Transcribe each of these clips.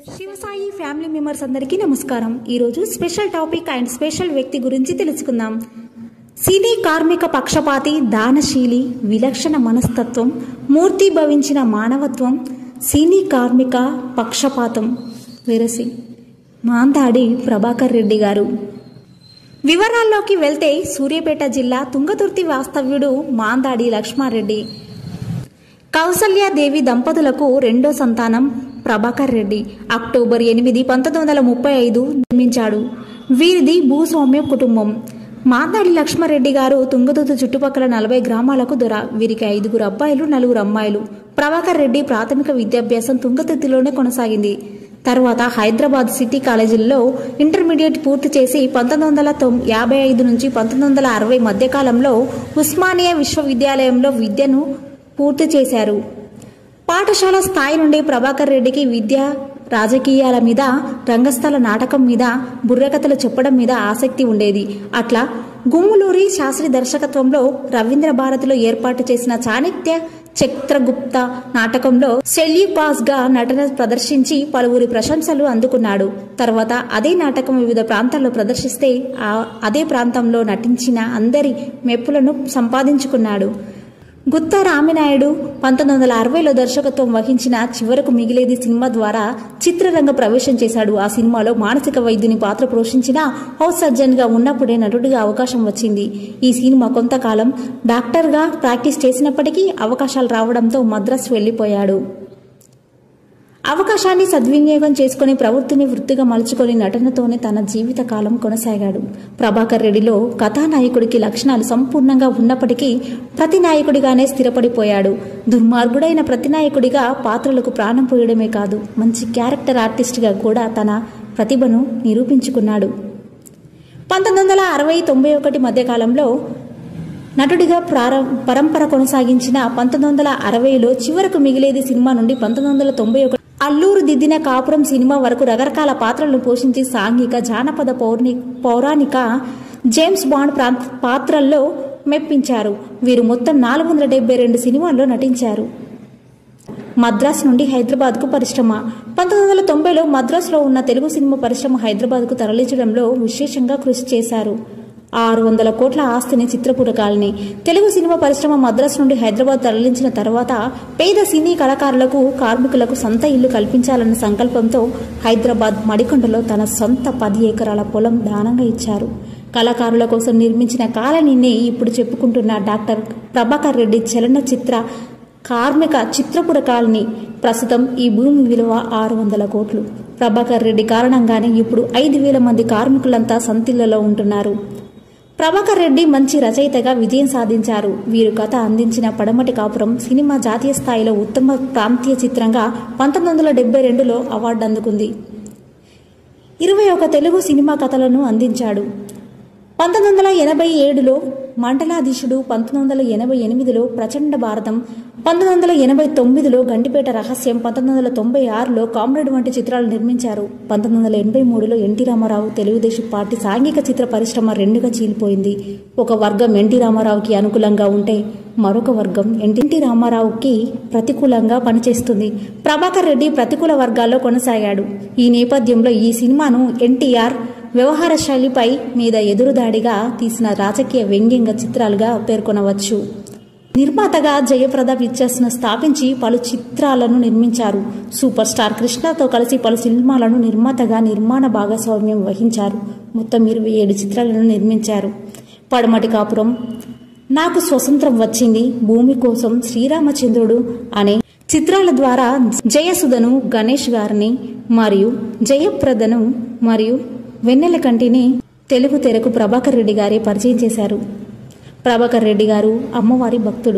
Shivasai family members అందరికీ నమస్కారం ఈరోజు స్పెషల్ టాపిక్ అండ్ స్పెషల్ వ్యక్తి గురించి తెలుసుకుందాం సినీ కార్మిక పక్షపాతి దానశీలి విలక్షణ మనస్తత్వం మూర్తి భవించిన మానవత్వం సినీ కార్మిక పక్షపాతం వెరసి మాంతాడి ప్రభాకర్ రెడ్డి గారు వివరాల్లోకి వెళ్తే సూర్యాపేట జిల్లా తుంగతుర్తి వాస్తవ్యుడు మాందాడి లక్ష్మారెడ్డి కౌసల్యాదేవి దంపతులకు రెండో సంతానం ప్రభాకర్ రెడ్డి అక్టోబర్ ఎనిమిది పంతొమ్మిది వందల ముప్పై ఐదు జన్మించాడు వీరిది భూస్వామ్య కుటుంబం మాదాడి లక్ష్మారెడ్డి గారు తుంగతుర్తి చుట్టుపక్కల నలభై గ్రామాలకు దొర వీరికి ఐదుగురు అబ్బాయిలు నలుగురు అమ్మాయిలు ప్రభాకర్ రెడ్డి ప్రాథమిక విద్యాభ్యాసం తుంగతుర్తిలోనే కొనసాగింది తర్వాత హైదరాబాద్ సిటీ కాలేజీల్లో ఇంటర్మీడియట్ పూర్తి చేసి పంతొమ్మిది వందల తొమ్ యాభై ఐదు నుంచి పంతొమ్మిది వందల అరవై మధ్యకాలంలో ఉస్మానియా విశ్వవిద్యాలయంలో విద్యను పూర్తి చేశారు పాఠశాల స్థాయి నుండి ప్రభాకర్ రెడ్డికి విద్య రాజకీయాల మీద రంగస్థల నాటకం మీద బుర్రకథలు చెప్పడం మీద ఆసక్తి ఉండేది అట్లా గుమ్ములూరి శాస్త్రి దర్శకత్వంలో రవీంద్ర భారతిలో ఏర్పాటు చేసిన చాణిక్య చక్రగుప్త నాటకంలో సెల్యూపాస్ గా నటన ప్రదర్శించి పలువురి ప్రశంసలు అందుకున్నాడు తర్వాత అదే నాటకం వివిధ ప్రాంతాల్లో ప్రదర్శిస్తే ఆ అదే ప్రాంతంలో నటించిన అందరి మెప్పులను సంపాదించుకున్నాడు గుత్తా రామినాయుడు పంతొమ్మిది వందల అరవైలో దర్శకత్వం వహించిన చివరకు మిగిలేది సినిమా ద్వారా చిత్రరంగ ప్రవేశం చేశాడు ఆ సినిమాలో మానసిక వైద్యుని పాత్ర పోషించిన హౌస్ సర్జన్ గా ఉన్నప్పుడే నటుడిగా అవకాశం వచ్చింది ఈ సినిమా కొంతకాలం డాక్టర్గా ప్రాక్టీస్ చేసినప్పటికీ అవకాశాలు రావడంతో మద్రాసు వెళ్లిపోయాడు అవకాశాన్ని సద్వినియోగం చేసుకుని ప్రవృత్తిని వృత్తిగా మలుచుకొని నటనతోనే తన జీవిత కాలం కొనసాగాడు ప్రభాకర్ రెడ్డిలో కథానాయకుడికి లక్షణాలు సంపూర్ణంగా ఉన్నప్పటికీ ప్రతి నాయకుడిగానే స్థిరపడిపోయాడు దుర్మార్గుడైన ప్రతి నాయకుడిగా పాత్రలకు ప్రాణం పోయడమే కాదు మంచి క్యారెక్టర్ ఆర్టిస్ట్గా కూడా తన ప్రతిభను నిరూపించుకున్నాడు పంతొమ్మిది వందల అరవై తొంభై ఒకటి మధ్యకాలంలో నటుడిగా ప్రార పరంపర కొనసాగించిన పంతొమ్మిది వందల అరవైలో చివరకు మిగిలేది సినిమా నుండి పంతొమ్మిది వందల తొంభై ఒకటి అల్లూరు దిద్దిన కాపురం సినిమా వరకు రకరకాల పాత్రలను పోషించి సాంఘిక జానపద పౌర్ణి పౌరాణిక జేమ్స్ బాండ్ ప్రాంత పాత్రల్లో మెప్పించారు వీరు మొత్తం నాలుగు వందల డెబ్బై రెండు సినిమాల్లో నటించారు మద్రాస్ నుండి హైదరాబాద్కు పరిశ్రమ పంతొమ్మిది వందల తొంభైలో మద్రాసులో ఉన్న తెలుగు సినిమా పరిశ్రమ హైదరాబాద్కు తరలించడంలో విశేషంగా కృషి చేశారు ఆరు వందల కోట్ల ఆస్తిని చిత్రపుటకాలని తెలుగు సినిమా పరిశ్రమ మద్రాసు నుండి హైదరాబాద్ తరలించిన తర్వాత పేద సినీ కళాకారులకు కార్మికులకు సొంత ఇల్లు కల్పించాలన్న సంకల్పంతో హైదరాబాద్ మడికొండలో తన సొంత పది ఎకరాల పొలం దానంగా ఇచ్చారు కళాకారుల కోసం నిర్మించిన కాలనీని ఇప్పుడు చెప్పుకుంటున్న డాక్టర్ ప్రభాకర్ రెడ్డి చలనచిత్ర కార్మిక చిత్రపుర కాలనీ ప్రస్తుతం ఈ భూమి విలువ ఆరు వందల కోట్లు ప్రభాకర్ రెడ్డి కారణంగానే ఇప్పుడు ఐదు వేల మంది కార్మికులంతా సంతిళ్లలో ఉంటున్నారు ప్రభాకర్ రెడ్డి మంచి రచయితగా విజయం సాధించారు వీరు కథ అందించిన పడమటి కాపురం సినిమా జాతీయ స్థాయిలో ఉత్తమ ప్రాంతీయ చిత్రంగా పంతొమ్మిది వందల డెబ్బై రెండులో అవార్డు అందుకుంది ఇరవై ఒక తెలుగు సినిమా కథలను అందించాడు పంతొమ్మిది వందల ఎనభై ఏడులో మండలాధీశుడు పంతొమ్మిది వందల ఎనభై ఎనిమిదిలో ప్రచండ భారతం పంతొమ్మిది వందల ఎనభై తొమ్మిదిలో గండిపేట రహస్యం పంతొమ్మిది వందల తొంభై ఆరులో కామ్రేడ్ వంటి చిత్రాలు నిర్మించారు పంతొమ్మిది వందల ఎనభై మూడులో ఎన్టీ రామారావు తెలుగుదేశం పార్టీ సాంఘిక చిత్ర పరిశ్రమ రెండుగా చీలిపోయింది ఒక వర్గం ఎన్టీ రామారావుకి అనుకూలంగా ఉంటే మరొక వర్గం ఎన్టీ రామారావుకి ప్రతికూలంగా పనిచేస్తుంది ప్రభాకర్ రెడ్డి ప్రతికూల వర్గాల్లో కొనసాగాడు ఈ నేపథ్యంలో ఈ సినిమాను ఎన్టీఆర్ వ్యవహార శైలిపై మీద ఎదురుదాడిగా తీసిన రాజకీయ వ్యంగ్యంగా చిత్రాలుగా పేర్కొనవచ్చు నిర్మాతగా జయప్రద పిక్చర్స్ను స్థాపించి పలు చిత్రాలను నిర్మించారు సూపర్ స్టార్ కృష్ణతో కలిసి పలు సినిమాలను నిర్మాతగా నిర్మాణ భాగస్వామ్యం వహించారు మొత్తం ఇరవై ఏడు చిత్రాలను నిర్మించారు పడమటి కాపురం నాకు స్వతంత్రం వచ్చింది భూమి కోసం శ్రీరామచంద్రుడు అనే చిత్రాల ద్వారా జయసుధను గణేష్ గారిని మరియు జయప్రదను మరియు వెన్నెల కంటిని తెలుగు తెరకు ప్రభాకర్ రెడ్డి గారి పరిచయం చేశారు ప్రభాకర్ రెడ్డి గారు అమ్మవారి భక్తుడు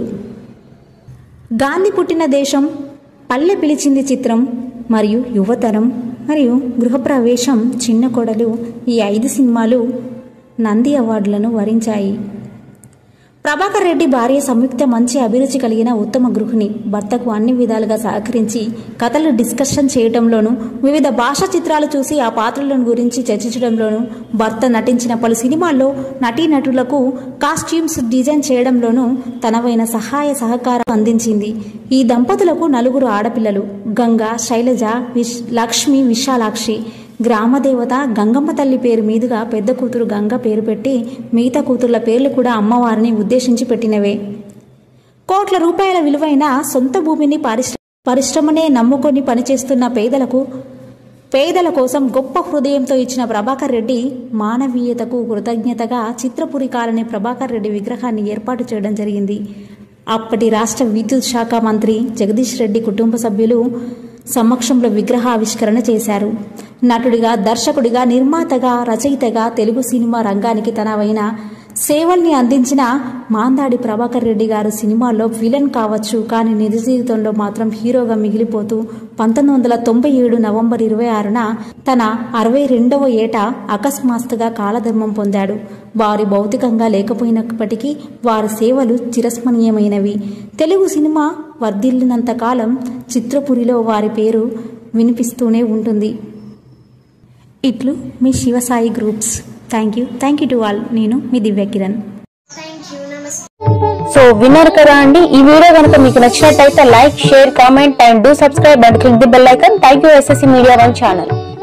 గాంధీ పుట్టిన దేశం పల్లె పిలిచింది చిత్రం మరియు యువతరం మరియు గృహప్రవేశం చిన్న కొడలు ఈ ఐదు సినిమాలు నంది అవార్డులను వరించాయి ప్రభాకర్ రెడ్డి భార్య సంయుక్త మంచి అభిరుచి కలిగిన ఉత్తమ గృహిణి భర్తకు అన్ని విధాలుగా సహకరించి కథలు డిస్కషన్ చేయడంలోనూ వివిధ భాషా చిత్రాలు చూసి ఆ పాత్రలను గురించి చర్చించడంలోనూ భర్త నటించిన పలు సినిమాల్లో నటీనటులకు కాస్ట్యూమ్స్ డిజైన్ చేయడంలోనూ తనవైన సహాయ సహకారం అందించింది ఈ దంపతులకు నలుగురు ఆడపిల్లలు గంగా శైలజ విశ్ లక్ష్మి విశాలాక్షి గ్రామదేవత గంగమ్మ తల్లి పేరు మీదుగా పెద్ద కూతురు గంగ పేరు పెట్టి మిగతా కూతుర్ల పేర్లు కూడా అమ్మవారిని ఉద్దేశించి పెట్టినవే కోట్ల రూపాయల విలువైన సొంత భూమిని పరిశ్ర పరిశ్రమనే నమ్ముకొని పనిచేస్తున్న పేదలకు పేదల కోసం గొప్ప హృదయంతో ఇచ్చిన ప్రభాకర్ రెడ్డి మానవీయతకు కృతజ్ఞతగా చిత్రపురి కాలనీ ప్రభాకర్ రెడ్డి విగ్రహాన్ని ఏర్పాటు చేయడం జరిగింది అప్పటి రాష్ట్ర విద్యుత్ శాఖ మంత్రి జగదీష్ రెడ్డి కుటుంబ సభ్యులు సమక్షంలో విగ్రహావిష్కరణ చేశారు నటుడిగా దర్శకుడిగా నిర్మాతగా రచయితగా తెలుగు సినిమా రంగానికి తనవైన సేవల్ని అందించిన మాందాడి ప్రభాకర్ రెడ్డి గారు సినిమాల్లో విలన్ కావచ్చు కానీ నిజ జీవితంలో మాత్రం హీరోగా మిగిలిపోతూ పంతొమ్మిది వందల తొంభై ఏడు నవంబర్ ఇరవై ఆరున తన అరవై రెండవ ఏట అకస్మాత్తుగా కాలధర్మం పొందాడు వారి భౌతికంగా లేకపోయినప్పటికీ వారి సేవలు చిరస్మరణీయమైనవి తెలుగు సినిమా వర్ధిల్లినంత కాలం చిత్రపురిలో వారి పేరు వినిపిస్తూనే ఉంటుంది ఇట్లు మీ Shivasai groups thank you thank you to all నేను మీ దివ్య కిరణ్ థ్యాంక్ యూ నమస్తే సో విన్నారు కదా అండి ఈ వీడియో కనుక మీకు నచ్చినట్టయితే like share comment and do subscribe and click the bell icon thank you SSC media one channel